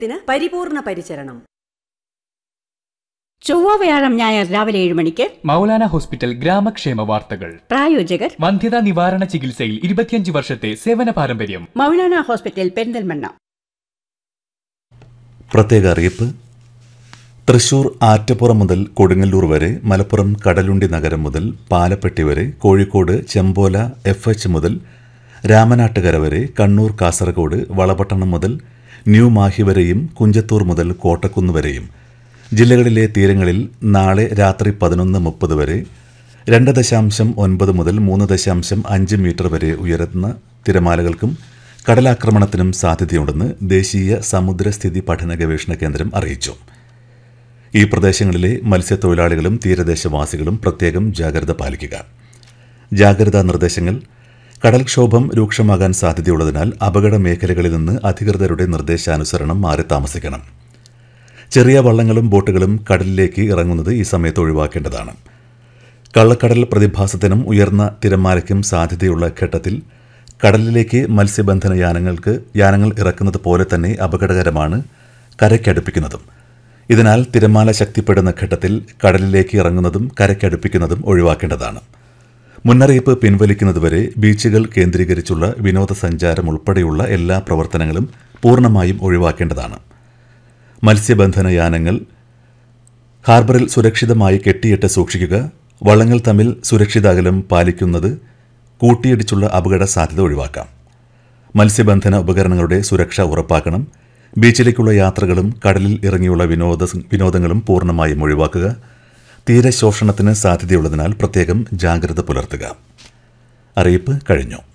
ത്തിന് പരിപൂർണ പരിചരണം ചൊവ്വ വ്യാഴം ഞായർ രാവിലെ ഏഴ് മണിക്ക് മൗലാന ഹോസ്പിറ്റൽ ഗ്രാമക്ഷേമ വാർത്തകൾ പ്രായോജകർ വന്ധ്യതാ നിവാരണ ചികിത്സയിൽ ഇരുപത്തിയഞ്ച് വർഷത്തെ സേവന പാരമ്പര്യം മൗലാന ഹോസ്പിറ്റൽ പെരിന്തൽമണ്ണ പ്രത്യേക അറിയിപ്പ് തൃശൂർ ആറ്റപ്പുറം മുതൽ കൊടുങ്ങല്ലൂർ വരെ മലപ്പുറം കടലുണ്ടി നഗരം മുതൽ പാലപ്പെട്ടി വരെ കോഴിക്കോട് ചെമ്പോല എഫ് എച്ച് മുതൽ രാമനാട്ടുകര വരെ കണ്ണൂർ കാസർഗോഡ് വളപട്ടണം മുതൽ ന്യൂ മാഹി വരെയും കുഞ്ചത്തൂർ മുതൽ കോട്ടക്കുന്ന് വരെയും ജില്ലകളിലെ തീരങ്ങളിൽ നാളെ രാത്രി പതിനൊന്ന് മുപ്പത് വരെ രണ്ട് ദശാംശം ഒൻപത് മുതൽ മൂന്ന് ദശാംശം അഞ്ച് മീറ്റർ വരെ ഉയരുന്ന തിരമാലകൾക്കും കടലാക്രമണത്തിനും സാധ്യതയുണ്ടെന്ന് ദേശീയ സമുദ്രസ്ഥിതി പഠന ഗവേഷണ കേന്ദ്രം അറിയിച്ചു ഈ പ്രദേശങ്ങളിലെ മത്സ്യത്തൊഴിലാളികളും തീരദേശവാസികളും പ്രത്യേകം ജാഗ്രത പാലിക്കുക ജാഗ്രതാ നിർദ്ദേശങ്ങൾ കടൽക്ഷോഭം രൂക്ഷമാകാൻ സാധ്യതയുള്ളതിനാൽ അപകട മേഖലകളിൽ നിന്ന് അധികൃതരുടെ നിർദ്ദേശാനുസരണം മാറി താമസിക്കണം ചെറിയ വള്ളങ്ങളും ബോട്ടുകളും കടലിലേക്ക് ഇറങ്ങുന്നത് ഈ സമയത്ത് ഒഴിവാക്കേണ്ടതാണ് കള്ളക്കടൽ പ്രതിഭാസത്തിനും ഉയർന്ന തിരമാലയ്ക്കും സാധ്യതയുള്ള ഘട്ടത്തിൽ കടലിലേക്ക് മത്സ്യബന്ധന യാനങ്ങൾക്ക് യാനങ്ങൾ ഇറക്കുന്നത് പോലെ തന്നെ അപകടകരമാണ് കരയ്ക്കടുപ്പിക്കുന്നതും ഇതിനാൽ തിരമാല ശക്തിപ്പെടുന്ന ഘട്ടത്തിൽ കടലിലേക്ക് ഇറങ്ങുന്നതും കരയ്ക്കടുപ്പിക്കുന്നതും ഒഴിവാക്കേണ്ടതാണ് മുന്നറിയിപ്പ് പിൻവലിക്കുന്നതുവരെ ബീച്ചുകൾ കേന്ദ്രീകരിച്ചുള്ള വിനോദസഞ്ചാരം ഉൾപ്പെടെയുള്ള എല്ലാ പ്രവർത്തനങ്ങളും പൂർണ്ണമായും ഒഴിവാക്കേണ്ടതാണ് മത്സ്യബന്ധന യാനങ്ങൾ ഹാർബറിൽ സുരക്ഷിതമായി കെട്ടിയിട്ട് സൂക്ഷിക്കുക വള്ളങ്ങൾ തമ്മിൽ സുരക്ഷിത അകലം പാലിക്കുന്നത് കൂട്ടിയിടിച്ചുള്ള അപകട സാധ്യത ഒഴിവാക്കാം മത്സ്യബന്ധന ഉപകരണങ്ങളുടെ സുരക്ഷ ഉറപ്പാക്കണം ബീച്ചിലേക്കുള്ള യാത്രകളും കടലിൽ ഇറങ്ങിയുള്ള വിനോദ വിനോദങ്ങളും പൂർണ്ണമായും ഒഴിവാക്കുക തീരശോഷണത്തിന് സാധ്യതയുള്ളതിനാൽ പ്രത്യേകം ജാഗ്രത പുലർത്തുക അറിയിപ്പ് കഴിഞ്ഞു